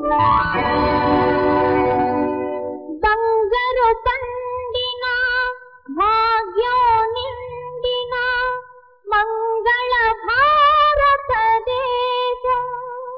బంగారు పండిన భాగ్యం నిండిన మంగళ భారతదేశం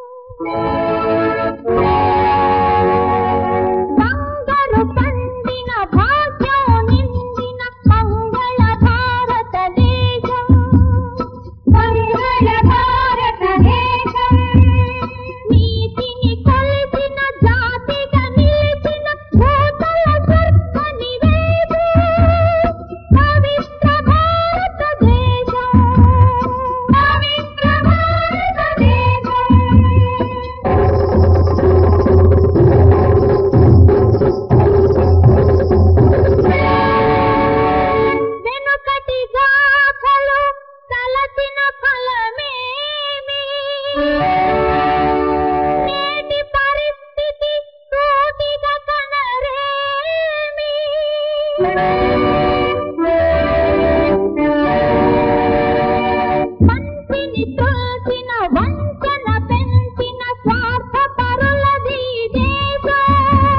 బంగారు పండిన భాగ్యం నిండిన మంగళ భారతదేశం మంగళ భారతదేశం నీతిని కొలిసిన జాతిగా నిలిచిన భూతల స్వర్గ నివేశం పవిత్ర భారతదేశం పవిత్ర భారతదేశం వెనుకటి గాథలు తలచిన ఫలమేమి నేటి పరిస్థితి సూటిగా కనరేమి మంచిని త్రోసిన వంచన పెంచిన స్వార్థ పరులది దేశం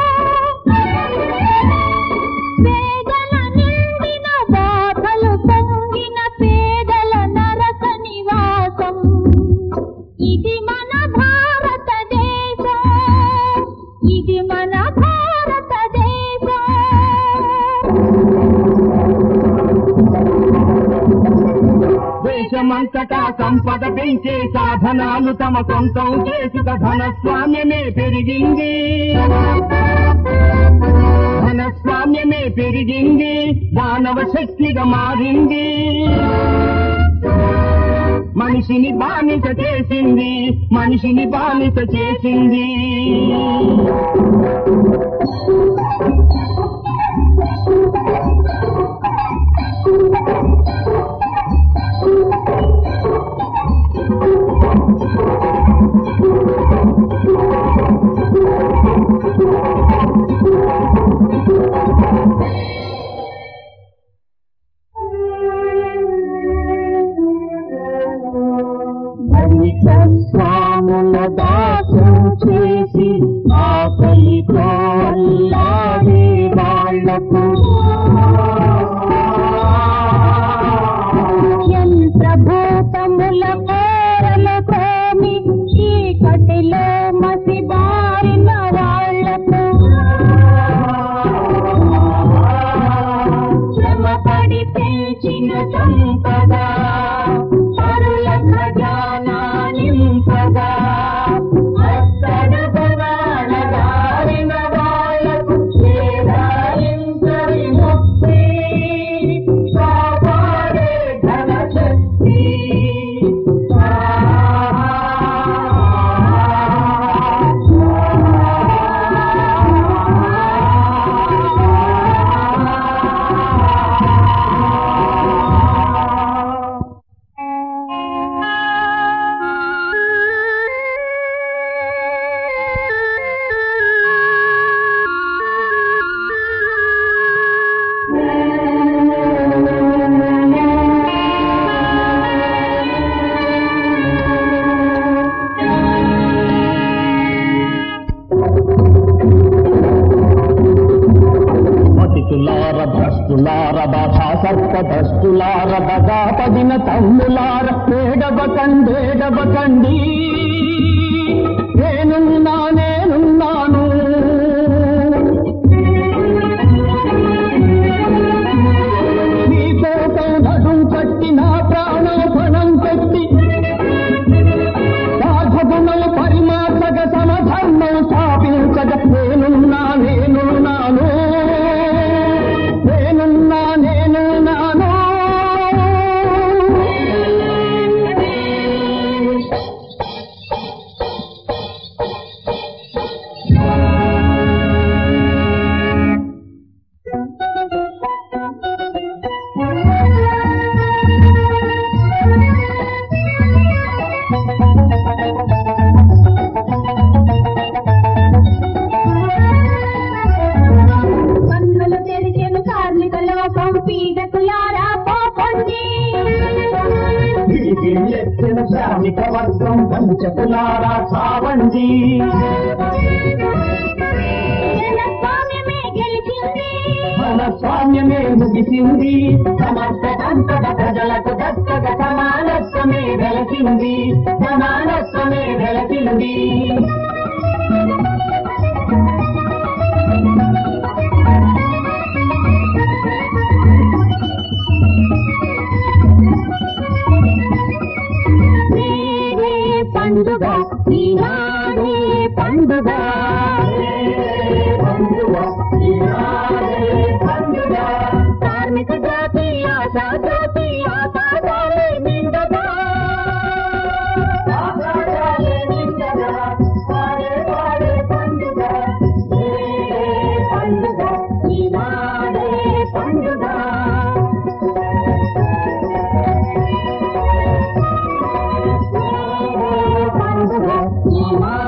వేదన నిండిన బాధలు పొంగిన పేదల నరక నివాసం ఇది మన భారతదేశం ఇది మన భారతదేశం దేశమంతటా సంపద పెంచే సాధనాలు తమ సొంతం చేసుక ధనస్వామ్యమే పెరిగింది ధనస్వామ్యమే పెరిగింది దానవ శక్తిగా మారింది మనిషిని బానిస చేసింది మనిషిని బానిస చేసింది స్వాముల దాసం చేసి ఆకలితో అల్లాడే వాళ్లకు యంత్రభూతముల కోరలతోని చీకటిలో మసి బారిన వాళ్లకు శ్రమపడి పెంచిన సంపద పరుల ఖజానా నింపగా అత్తడ భవాన దారిన వాళ్లకు చేరాయించని ముక్తి కాపాడే ధనశక్తి పతితులార భ్రష్టులార బాధా సర్పదష్టులార దగా పదిన తమ్ములార ఏడబకండేడబకండి నేనున్నా నేనున్నాను మీకోసం నడుం కట్టి నా ప్రాణం పణం పెట్టి సాధగుణం పరిమాసగ సమధర్మం స్థాపించగ నేనున్నా నేనున్నాను నేనున్నా నేనున్నాను కన్నులు తెరిచెను కార్మిక లోకం పీడకులారా పోకండి ఎత్తిన శ్రామిక వర్గం పంచకులారా సావండి సమాన స్వామ్యమే ముగిసింది సమస్త సంపద ప్రజలకు దక్కగా సమానత్వమే వెలసింది సమానత్వమే వెలసింది నేడే పండుగ ఈనాడే పండుగ కార్మిక జాతి ఆశా జాతి ఆకాశాలే నిండగా ఆకాశాలే నిండగా పాడే పాడే పండుగ నేడే పండుగ ఈనాడే పండుగ పండుగ ఈనాడే